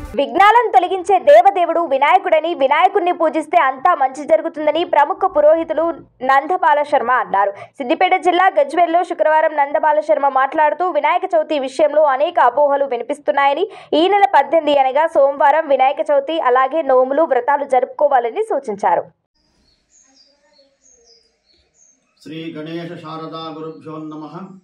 విఘ్నాలను తొలగించే దేవదేవుడు వినాయకుడని వినాయకుడిని పూజిస్తే అంతా మంచి జరుగుతుందని ప్రముఖ పురోహితులు నందబాల శర్మ అన్నారు సిద్దిపేట జిల్లా గజ్వేల్లో శుక్రవారం నందబాల శర్మ మాట్లాడుతూ వినాయక చవితి విషయంలో అనేక అపోహలు వినిపిస్తున్నాయని ఈ నెల పద్దెనిమిది అనగా సోమవారం వినాయక చవితి అలాగే నోములు వ్రతాలు జరుపుకోవాలని సూచించారు శ్రీ గణేష శారదా గురుభ్యో నమ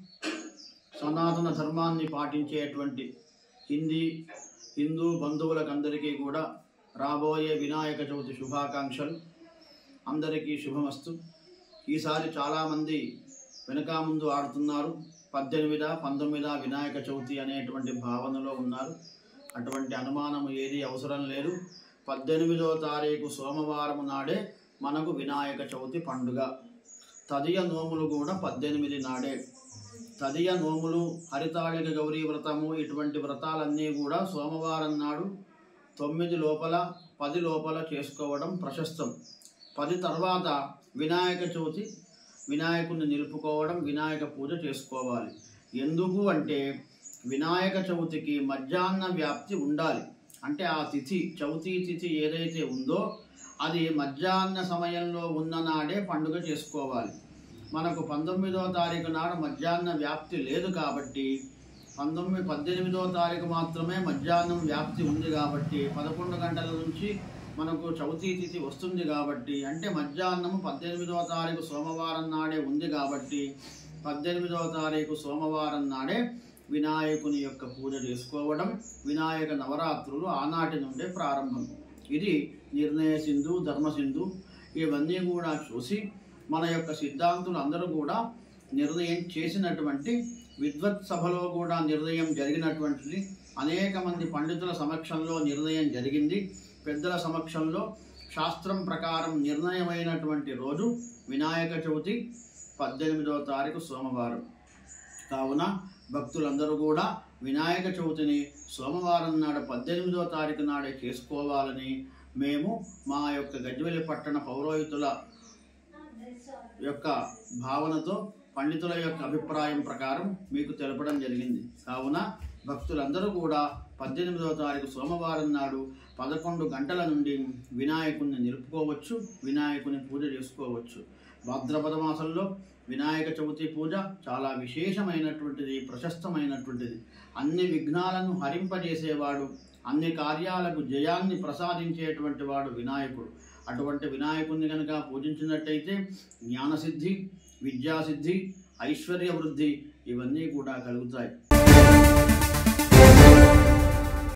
సనాతన ధర్మాన్ని పాటించేటువంటి హిందీ హిందూ బంధువులకందరికీ కూడా రాబోయే వినాయక చవితి శుభాకాంక్షలు అందరికీ శుభమస్తు ఈసారి చాలామంది వెనక ముందు ఆడుతున్నారు పద్దెనిమిద పంతొమ్మిద వినాయక చవితి అనేటువంటి భావనలో ఉన్నారు అటువంటి అనుమానం ఏది అవసరం లేదు పద్దెనిమిదో తారీఖు సోమవారం నాడే మనకు వినాయక చవితి పండుగ తదియ నోములు కూడా పద్దెనిమిది నాడే తదియ నోములు హరితాళిక గౌరీ వ్రతము ఇటువంటి వ్రతాలన్నీ కూడా సోమవారం నాడు తొమ్మిది లోపల పది లోపల చేసుకోవడం ప్రశస్తం పది తర్వాత వినాయక చవితి వినాయకుడిని నిలుపుకోవడం వినాయక పూజ చేసుకోవాలి ఎందుకు అంటే వినాయక చవితికి మధ్యాహ్న వ్యాప్తి ఉండాలి అంటే ఆ తిథి చవితి తిథి ఏదైతే ఉందో అది మధ్యాహ్న సమయంలో ఉన్న నాడే పండుగ చేసుకోవాలి మనకు పంతొమ్మిదో తారీఖు నాడు మధ్యాహ్న వ్యాప్తి లేదు కాబట్టి పంతొమ్మిది పద్దెనిమిదో తారీఖు మాత్రమే మధ్యాహ్నం వ్యాప్తి ఉంది కాబట్టి పదకొండు గంటల నుంచి మనకు చవితి తిథి వస్తుంది కాబట్టి అంటే మధ్యాహ్నం పద్దెనిమిదవ తారీఖు సోమవారం నాడే ఉంది కాబట్టి పద్దెనిమిదవ తారీఖు సోమవారం నాడే వినాయకుని యొక్క పూజ చేసుకోవడం వినాయక నవరాత్రులు ఆనాటి నుండే ప్రారంభం ఇది నిర్ణయ సింధు ధర్మ సింధు ఇవన్నీ కూడా చూసి మన యొక్క సిద్ధాంతులు అందరూ కూడా నిర్ణయం చేసినటువంటి విద్వత్ సభలో కూడా నిర్ణయం జరిగినటువంటిది అనేక మంది పండితుల సమక్షంలో నిర్ణయం జరిగింది పెద్దల సమక్షంలో శాస్త్రం ప్రకారం నిర్ణయమైనటువంటి రోజు వినాయక చవితి పద్దెనిమిదవ తారీఖు సోమవారం కావున భక్తులందరూ కూడా వినాయక చవితిని సోమవారం నాడు పద్దెనిమిదవ తారీఖు నాడే చేసుకోవాలని మేము మా యొక్క గజ్వెలి పట్టణ పౌరోహితుల యొక్క భావనతో పండితుల యొక్క అభిప్రాయం ప్రకారం మీకు తెలపడం జరిగింది కావున భక్తులందరూ కూడా పద్దెనిమిదవ తారీఖు సోమవారం నాడు పదకొండు గంటల నుండి వినాయకుడిని నిలుపుకోవచ్చు వినాయకుని పూజ చేసుకోవచ్చు భాద్రపద మాసంలో వినాయక చవితి పూజ చాలా విశేషమైనటువంటిది ప్రశస్తమైనటువంటిది అన్ని విఘ్నాలను హరింపజేసేవాడు అన్ని కార్యాలకు జయాన్ని ప్రసాదించేటువంటి వాడు వినాయకుడు అటువంటి వినాయకుడిని కనుక పూజించినట్టయితే జ్ఞానసిద్ధి విద్యాసిద్ధి ఐశ్వర్య వృద్ధి ఇవన్నీ కూడా కలుగుతాయి